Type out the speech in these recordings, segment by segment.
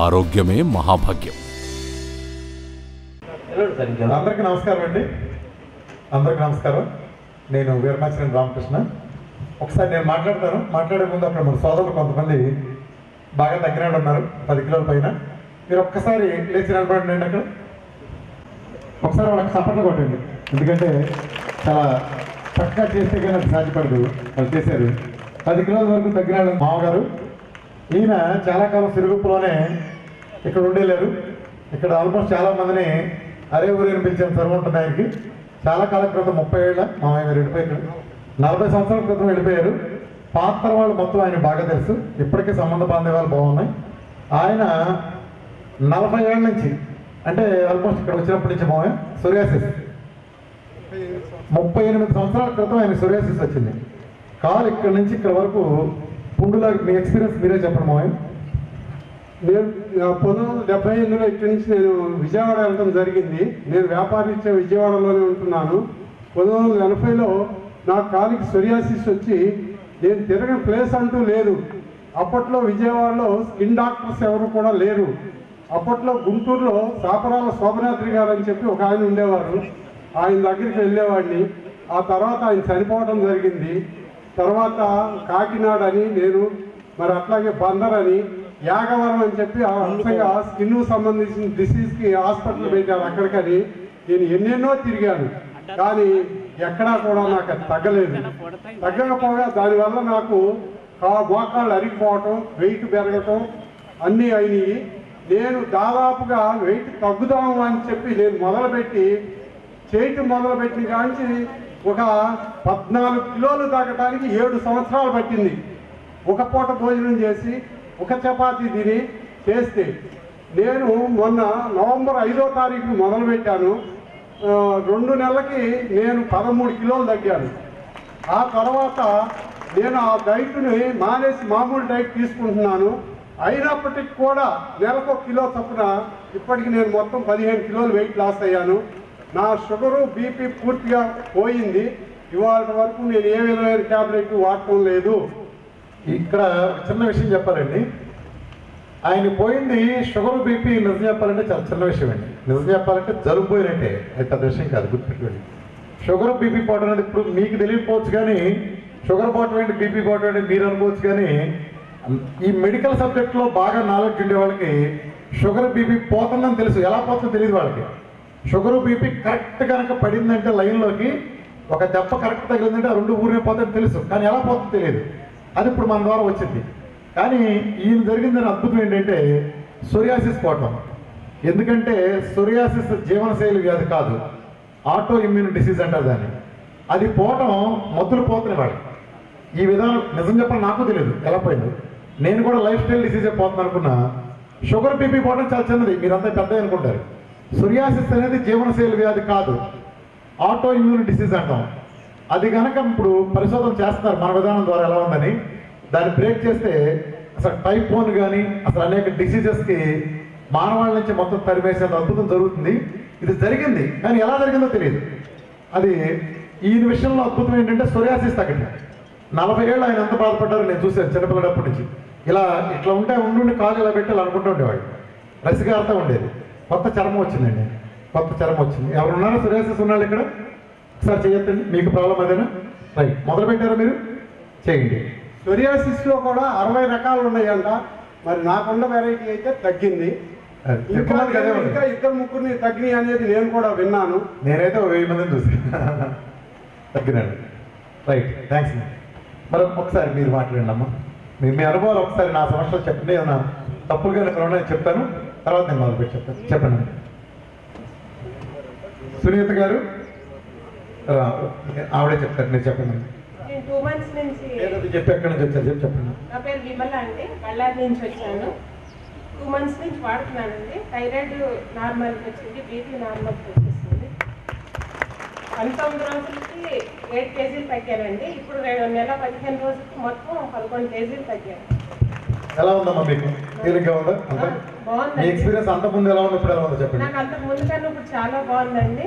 ఆరోగ్యమే మహాభాగ్యం అందరికీ నమస్కారం అండి అందరికీ నమస్కారం నేను వీరమాచరణ రామకృష్ణ ఒకసారి నేను మాట్లాడతాను మాట్లాడే ముందు అక్కడ మన సోదరులు కొంతమంది బాగా తగ్గినాడు ఉన్నారు పది కిలోల పైన మీరు ఒక్కసారి లేచి నిలబడండి అక్కడ ఒకసారి వాళ్ళకి సపోర్ట్ కొట్టండి ఎందుకంటే చాలా చక్కగా చేస్తే కానీ అది సాధ్యపడదు వాళ్ళు చేశారు పది కిలోల వరకు తగ్గినాడు మామగారు ఈయన చాలా కాలం సిరుగుప్పులోనే ఇక్కడ ఉండేలేరు ఇక్కడ ఆల్మోస్ట్ చాలా మందిని అరే ఊరిని పిలిచిన సర్వ ఉంటుంది ఆయనకి చాలా కాలం క్రితం ముప్పై ఏళ్ళ మామయ్య గారు వెళ్ళిపోయారు నలభై సంవత్సరాల క్రితం వెళ్ళిపోయారు పాత్ర వాళ్ళు మొత్తం ఆయన బాగా తెలుసు ఇప్పటికీ సంబంధ బాంధవ్యాలు బాగున్నాయి ఆయన నలభై ఏళ్ళ నుంచి అంటే ఆల్మోస్ట్ ఇక్కడ వచ్చినప్పటి నుంచి మామయ్య సూర్యాసిస్ ముప్పై ఎనిమిది సంవత్సరాల క్రితం ఆయన సూర్యాసిస్ వచ్చింది కాలు ఇక్కడ నుంచి ఇక్కడ వరకు పుండులాగా మీ ఎక్స్పీరియన్స్ మీరే చెప్పండి మామయ్య నేను నా పంతొమ్మిది వందల డెబ్బై ఎనిమిదిలో ఇక్కడి నుంచి నేను విజయవాడ వెళ్ళడం జరిగింది నేను వ్యాపారీత్యా విజయవాడలోనే ఉంటున్నాను పంతొమ్మిది వందల ఎనభైలో నా కాలికి సొరియాసిస్ వచ్చి నేను తిరగని ప్లేస్ అంటూ లేదు అప్పట్లో విజయవాడలో స్కిన్ డాక్టర్స్ ఎవరు కూడా లేరు అప్పట్లో గుంటూరులో సాపరాల శోభనాద్రి గారు అని చెప్పి ఒక ఆయన ఉండేవారు ఆయన దగ్గరికి వెళ్ళేవాడిని ఆ తర్వాత ఆయన చనిపోవడం జరిగింది తర్వాత కాకినాడ అని నేను మరి అట్లాగే బందర్ అని యాగవరం అని చెప్పి ఆ అంశంగా స్కిన్ సంబంధించిన డిసీజ్ కి హాస్పిటల్ పెట్టారు అక్కడికని నేను ఎన్నెన్నో తిరిగాను కానీ ఎక్కడా కూడా నాకు అది తగ్గలేదు తగ్గకపోగా దానివల్ల నాకు ఆ మోకాళ్ళు అరిగిపోవటం వెయిట్ పెరగటం అన్నీ అయినాయి నేను దాదాపుగా వెయిట్ తగ్గుదాము అని చెప్పి నేను మొదలుపెట్టి చేయటం మొదలుపెట్టిన కాంచి ఒక పద్నాలుగు కిలోలు తగ్గడానికి ఏడు సంవత్సరాలు పట్టింది ఒక పూట భోజనం చేసి ఒక చపాతీ తిని చేస్తే నేను మొన్న నవంబర్ ఐదో తారీఖు మొదలుపెట్టాను ఆ, రెండు నెలలకి నేను పదమూడు కిలోలు తగ్గాను ఆ తర్వాత నేను ఆ డైట్ని మానేసి మామూలు డైట్ తీసుకుంటున్నాను అయినప్పటికీ కూడా నెలకు ఒక కిలో చొప్పున ఇప్పటికి నేను మొత్తం పదిహేను కిలోలు వెయిట్ లాస్ అయ్యాను నా షుగరు బీపీ పూర్తిగా పోయింది ఇవాళ వరకు నేను ఏ విధమైన ట్యాబ్లెట్ వాడటం లేదు ఇక్కడ ఒక చిన్న విషయం చెప్పాలండి ఆయన పోయింది షుగర్ బీపీ నిజం చెప్పాలంటే చాలా చిన్న విషయం అండి నిజం చెప్పాలంటే జరుగు పోయినట్టే అది పెద్ద విషయం కాదు గుర్తుపెట్టుకోండి షుగర్ బీపీ పోవడం అనేది ఇప్పుడు మీకు తెలియకపోవచ్చు కానీ షుగర్ పోవటం ఏంటి బీపీ పోవటం ఏంటి మీరు అనుకోవచ్చు కానీ ఈ మెడికల్ సబ్జెక్ట్లో బాగా నాలెడ్జ్ ఉండే వాళ్ళకి షుగర్ బీపీ పోతుందని తెలుసు ఎలా పోతుందో తెలియదు వాళ్ళకి షుగర్ బీపీ కరెక్ట్ కనుక పడిందంటే లైన్లోకి ఒక దెబ్బ కరెక్ట్ తగిలిందంటే ఆ రెండు ఊరినే పోతుందని తెలుసు కానీ ఎలా పోతుందో తెలియదు అది ఇప్పుడు మన ద్వారా వచ్చింది కానీ ఈయన జరిగిందని అద్భుతం ఏంటంటే సొరియాసిస్ పోవటం ఎందుకంటే సొరియాసిస్ జీవనశైలి వ్యాధి కాదు ఆటో ఇమ్యూన్ డిసీజ్ అంటారు దాన్ని అది పోవటం మొదలు పోతున్నాయి వాడు ఈ విధానం నిజం చెప్పాలి నాకు తెలియదు ఎలా పోయింది నేను కూడా లైఫ్ స్టైల్ డిసీజే పోతుంది అనుకున్నా షుగర్ బీపీ పోవడం చాలా చిన్నది మీరంతా పెద్ద అనుకుంటారు సొరియాసిస్ అనేది జీవనశైలి వ్యాధి కాదు ఆటో ఇమ్యూన్ డిసీజ్ అంటాం అది కనుక ఇప్పుడు పరిశోధన చేస్తున్నారు మన విధానం ద్వారా ఎలా ఉందని దాన్ని బ్రేక్ చేస్తే అసలు టైప్ వన్ కానీ అసలు అనేక డిసీజెస్కి మానవాళి నుంచి మొత్తం తరిమేసేంత అద్భుతం జరుగుతుంది ఇది జరిగింది కానీ ఎలా జరిగిందో తెలియదు అది ఈయన విషయంలో అద్భుతం ఏంటంటే సొరియాసిస్ తగ్గడం నలభై ఏళ్ళు ఆయన ఎంత బాధపడ్డారో నేను చూశాను చిన్నపిల్లడప్పటి నుంచి ఇలా ఇట్లా ఉంటే ఉండి కాలు ఇలా పెట్టి ఇలా అనుకుంటూ ఉండేవాడు రసిగారత ఉండేది కొత్త చర్మం వచ్చిందండి కొత్త చర్మం వచ్చింది ఎవరు ఉన్నారో సొరియాసిస్ ఉన్నాళ్ళు ఇక్కడ ఒకసారి చేయొద్దండి మీకు ప్రాబ్లం అదేనా రైట్ మొదలు పెట్టారా మీరు చేయండి సొరియాసిస్ లో కూడా అరవై రకాలు ఉన్నాయంట మరి నాకున్న వెరైటీ అయితే తగ్గింది అది ఇంకా చెప్పడానికి అదే ఉంది. ఇంకా ఇద్దరు ముగ్గురిని తగ్గినాయి అనేది నేను కూడా విన్నాను నేనైతే ఒక వెయ్యి మందిని చూసాను తగ్గినాడు రైట్ థ్యాంక్స్ మరి ఒకసారి మీరు మాట్లాడండి అమ్మా మీ మీ అనుభవాలు ఒకసారి నా సమస్యలు చెప్పండి ఏమన్నా తప్పులుగా నేను ఉన్నాయో చెప్తాను తర్వాత నేను మొదలుపెట్టి చెప్తాను చెప్పండి సునీత గారు రా, ఆవిడే చెప్తారు మీరు చెప్పండి నేను టూ మంత్స్ నుంచి ఏదో చెప్పి ఎక్కడి నుంచి వచ్చారు చెప్పి చెప్పండి నా పేరు విమల అండి బళ్ళారి నుంచి వచ్చాను టూ మంత్స్ నుంచి వాడుతున్నానండి థైరాయిడ్ నార్మల్కి వచ్చింది బీపీ నార్మల్కి వచ్చేసింది పంతొమ్మిది రోజులకి ఏడు కేజీలు తగ్గానండి ఇప్పుడు రెండు నెల పదిహేను రోజులకి మొత్తం పదకొండు కేజీలు తగ్గాను ఎలా ఉందమ్మా మీకు తేలిగ్గా ఉందా అంతా మీ బాగుందండి ఎక్స్పీరియన్స్ అంత ముందు ఎలా ఉంది ఇప్పుడు ఎలా ఉందో చెప్పండి నాకు అంతకు ముందు కన్నా ఇప్పుడు చాలా బాగుందండి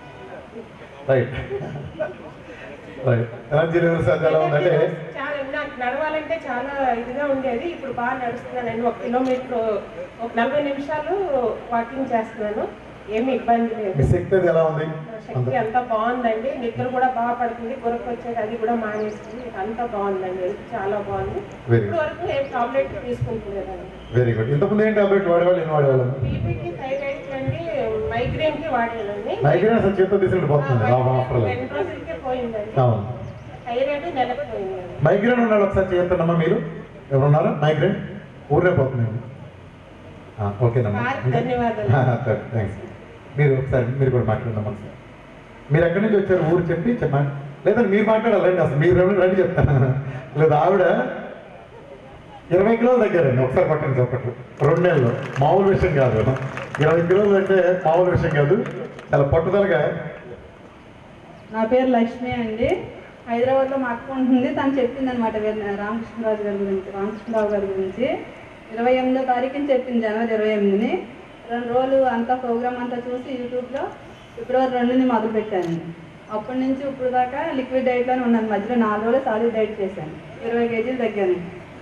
రైట్ రైట్ ఎనర్జీ లెవెల్స్ అది ఎలా ఉందంటే చాలా నాకు నడవాలంటే చాలా ఇదిగా ఉండేది ఇప్పుడు బాగా నడుస్తున్నానండి ఒక కిలోమీటర్ ఒక నలభై నిమిషాలు వాకింగ్ చేస్తున్నాను ఏమి ఇబ్బంది మీ లేదు శక్తి అది ఎలా ఉంది శక్తి అంతా బాగుందండి నిద్ర కూడా బాగా పడుతుంది గురకు వచ్చేది అది కూడా మానేస్తుంది అంతా బాగుందండి హెల్త్ చాలా బాగుంది Very ఇప్పటి వరకు ఏ టాబ్లెట్ తీసుకుంటులేదండి వెరీ గుడ్ ఇంతకుముందు ఏం టాబ్లెట్ వాడేవాళ్ళు ఏం వాడేవాళ్ళం బీపీకి థైరాయిడ్ అండి మైగ్రేన్ కి వాడేదండి మైగ్రేన్ అసలు చేతితో తీసుకెళ్ళి పోతుంది లాభం ఆఫర్ లేదు రెండు రోజులకే పోయిందండి అవును థైరాయిడ్ నెలకు పోయిందండి మైగ్రేన్ ఉన్నాడు ఒకసారి చేస్తున్నామా మీరు ఎవరున్నారా మైగ్రేన్ ఊరే పోతున్నాను ఓకేనమ్మా సార్, ధన్యవాదాలు. థ్యాంక్స్ మీరు ఒకసారి మీరు కూడా మాట్లాడదాం ఒకసారి మీరు ఎక్కడి నుంచి వచ్చారు ఊరు చెప్పి చెప్పండి లేదంటే మీరు మాట్లాడాలండి అసలు మీరు రండి రండి చెప్తాను లేదా ఆవిడ ఇరవై కిలోలు దగ్గరండి ఒకసారి పట్టండి చెప్పట్లు రెండు నెలలు మామూలు విషయం కాదు ఇరవై కిలోలు అంటే మామూలు విషయం కాదు చాలా పట్టుదలగా నా పేరు లక్ష్మి అండి హైదరాబాద్లో మా అక్క ఉంటుంది తను చెప్పింది అనమాట రామకృష్ణరాజు గారి గురించి రామకృష్ణరావు గారి గురించి ఇరవై ఎనిమిదో తారీఖుని చెప్పింది జనవరి ఇరవై ఎనిమిదిని రెండు రోజులు అంతా ప్రోగ్రామ్ అంతా చూసి యూట్యూబ్లో ఫిబ్రవరి రెండుని మొదలు పెట్టాను అప్పటి నుంచి ఇప్పుడు దాకా లిక్విడ్ డైట్లోనే ఉన్నాను మధ్యలో నాలుగు రోజులు సాలిడ్ డైట్ చేశాను ఇరవై కేజీలు తగ్గాను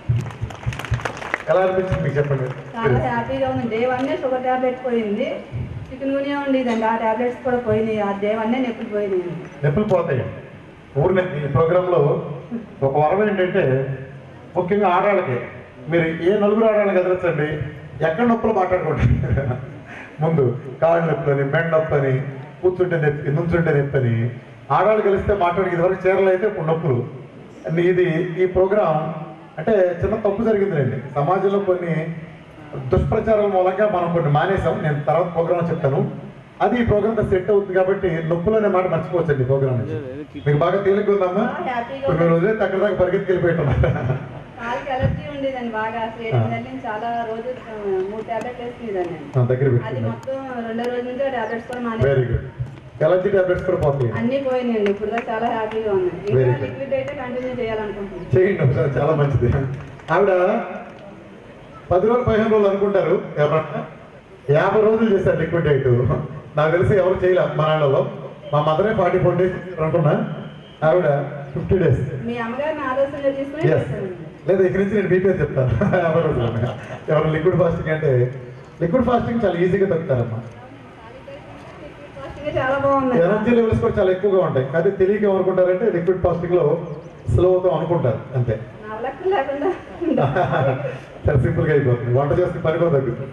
ఎలా అనిపించింది మీకు చెప్పండి చాలా హ్యాపీగా ఉంది డే వన్నే షుగర్ ట్యాబ్లెట్ పోయింది చికెన్ గునియా ఉండేదండి ఆ ట్యాబ్లెట్స్ కూడా పోయినాయి ఆ డే వన్నే నొప్పులు పోయినాయి నొప్పులు పోతాయి ఊరిని ఈ ప్రోగ్రాంలో ఒక వరం ఏంటంటే ముఖ్యంగా ఆడవాళ్ళకి మీరు ఏ నలుగురు ఆడవాళ్ళకి ఎదురొచ్చండి ఎక్కడ నొప్పులు మాట్లాడుకోండి ముందు కాళ్ళ నొప్పి అని మెండ నొప్పి అని కూర్చుంటే నొప్పి నుంచుంటే నొప్పి అని ఆడవాళ్ళు కలిస్తే మాట్లాడి ఇదివరకు చీరలు అయితే ఇప్పుడు నొప్పులు అండ్ ఇది ఈ ప్రోగ్రాం అంటే చిన్న తప్పు జరిగిందండి సమాజంలో కొన్ని దుష్ప్రచారాల మూలంగా మనం కొన్ని మానేసాం నేను తర్వాత ప్రోగ్రామ్ చెప్తాను అది ఈ ప్రోగ్రామ్ సెట్ అవుతుంది కాబట్టి నొప్పులు అనే మాట మర్చిపోవచ్చండి ఈ ప్రోగ్రామ్ నుంచి మీకు బాగా తేలిగ్గా ఉందమ్మా హ్యాపీగా ఇప్పుడు మీరు వదిలేసి అక్కడ దాకా పరిగెత్తి వెళ్ళిపోయిట్టున్నారు కాలికి ఎలర్జీ ఉండేదండి బాగా అసలు ఏడు నెలల నుంచి చాలా రోజు ఆ, మూడు టాబ్లెట్ వేసుకునేదాన్ని నేను. నా దగ్గర అది పెట్టుకున్నాను మొత్తం రెండో రోజు నుంచి ఆ టాబ్లెట్స్ కూడా వెరీ మానేసి గుడ్ ఎలర్జీ టాబ్లెట్స్ కూడా పోతాయి అన్ని పోయినాయండి ఇప్పుడు దాకా చాలా హ్యాపీగా ఉన్నాయి Very ఇంకా good. లిక్విడ్ అయితే కంటిన్యూ చేయాలనుకుంటున్నాను చేయండి ఒకసారి చాలా మంచిది ఆవిడ పది రోజులు పదిహేను రోజులు అనుకుంటారు ఎవరన్నా యాభై రోజులు చేశారు లిక్విడ్ డైట్ నాకు తెలిసి ఎవరు చేయలేదు మా నాన్నలో మా మదరే ఫార్టీ ఫోర్ డేస్ అనుకున్నా ఆవిడ ఫిఫ్టీ డేస్ మీ అమ్మగారిని ఆలోచనలో తీసుకుని ఎస్ చేస్తానండి లేదా ఇక్కడి నుంచి నేను బీపీఎస్ చెప్తాను యాభై రోజులు ఎవరు లిక్విడ్ ఫాస్టింగ్ అంటే లిక్విడ్ ఫాస్టింగ్ చాలా ఈజీగా తగ్గుతారమ్మా ఫాస్టింగ్ చాలా బాగుంది ఎనర్జీ లెవెల్స్ కూడా చాలా ఎక్కువగా ఉంటాయి అది తెలియక ఏమనుకుంటారంటే లిక్విడ్ ఫాస్టింగ్ లో స్లో అవుతాం అనుకుంటారు అంతే నా లెక్క లేకుండా చాలా సింపుల్ గా అయిపోతుంది వంట చేస్తే పని కూడా తగ్గుతుంది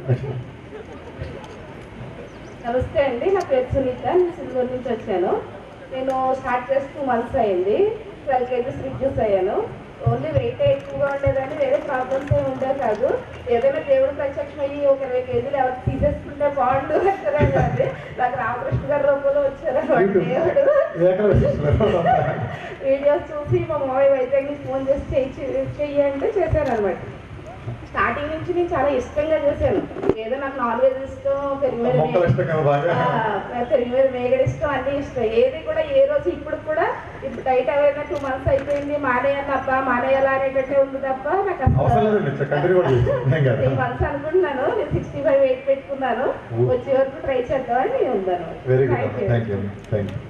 నమస్తే అండి నా పేరు సునీత నేను సిల్వర్ నుంచి వచ్చాను నేను స్టార్ట్ చేసి టూ మంత్స్ అయింది ట్వెల్వ్ కేజీస్ రిడ్యూస్ అయ్యాను ఓన్లీ వెయిట్ ఎక్కువగా ఉండేదని వేరే ప్రాబ్లమ్స్ ఏమి ఉండే కాదు ఏదైనా దేవుడు ప్రత్యక్షం అయ్యి ఒక ఇరవై కేజీలు ఎవరు తీసేసుకుంటే బాగుండు అంటారా కాదు నాకు రామకృష్ణ గారి రూపంలో వచ్చారు యూట్యూబ్ దేవుడు ఏకల విశేషాలు. వీడియోస్ చూసి మా మామయ్య వైద్యానికి ఫోన్ చేసి చెయ్యి చెయ్యి అంటే చేశాను అనమాట స్టార్టింగ్ నుంచి నేను చాలా ఇష్టంగా చేశాను ఏదో నాకు నాన్ వెజ్ ఇష్టం పెరుగు మీద మొక్కలు మే- ఇష్టం కదా బాగా ఆ, పెరుగు మీద మేగడ ఇష్టం అన్ని ఇష్టం ఏది కూడా ఏ రోజు ఇప్పుడు కూడా ఇప్పుడు డైట్ అవైనా టూ మంత్స్ అయిపోయింది మానేయాలి తప్ప మానేయాలా అనేటట్టే ఉంది తప్ప నాకు అవసరం లేదండి కంటిన్యూ కూడా చేయండి. ఏం కాదు త్రీ మంత్స్ అనుకుంటున్నాను నేను సిక్స్టీ ఫైవ్ వెయిట్ పెట్టుకున్నాను ఓ. వచ్చే వరకు ట్రై చేద్దామని నేను ఉన్నాను very good Thank you. Thank you thank you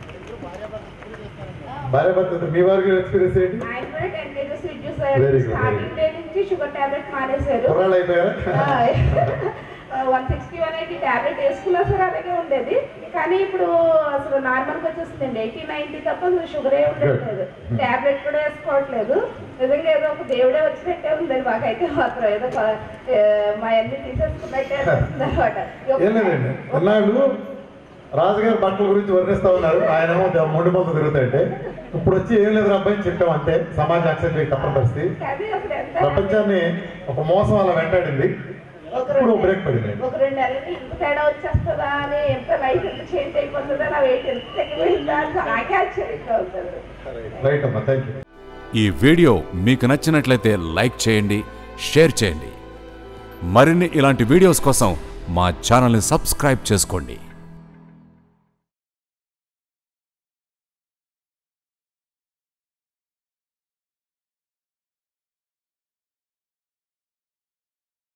భార్య భర్త మీ వారికి ఎక్స్పీరియన్స్ ఏంటి ఆయన కూడా టెన్ కేజెస్ రిడ్యూస్ Very అయ్యారు good, స్టార్టింగ్ డే నుంచి షుగర్ టాబ్లెట్ మానేశారు కుర్రాళ్ళు అయిపోయారా one sixty one eighty tablet వేసుకున్నా సరే అలాగే ఉండేది కానీ ఇప్పుడు అసలు నార్మల్గా వచ్చేస్తుందండి ఎయిటీ నైన్టీ తప్ప అసలు షుగరే ఉండట్లేదు టాబ్లెట్ కూడా వేసుకోవట్లేదు నిజంగా ఏదో ఒక దేవుడే వచ్చినట్టే ఉందండి మాకైతే మాత్రం ఏదో ఒక, ఆ, మా అన్ని తీసేసుకున్నట్టే అనిపిస్తుంది అనమాట ఏం లేదండి ఇన్నాళ్ళు రాజుగారి బట్టల గురించి వర్ణిస్తా ఉన్నారు ఆయన మొండి మొందు తిరుగుతాయంటే ఇప్పుడు వచ్చి ఏం లేదు అబ్బాయి చెప్పాం అంతే సమాజం యాక్సెప్ట్ చేయక తప్పని పరిస్థితి కానీ అసలు ఎంత ప్రపంచాన్ని ఒక మోసం అలా వెంటాడింది ఒక ఇప్పుడు రెండు బ్రేక్ పడింది ఒక రెండు నెలలకి ఇంత తేడా వచ్చేస్తుందా అని ఎంత లైఫ్ ఎంత చేంజ్ అయిపోతుందా నా వెయిట్ ఎంత తగ్గిపోయిందా అని నాకే ఆశ్చర్యంగా ఉంటుంది రైట్ అమ్మా థ్యాంక్ యూ ఈ వీడియో మీకు నచ్చినట్లయితే లైక్ చేయండి షేర్ చేయండి మరిన్ని ఇలాంటి వీడియోస్ కోసం మా ఛానల్ని సబ్స్క్రైబ్ చేసుకోండి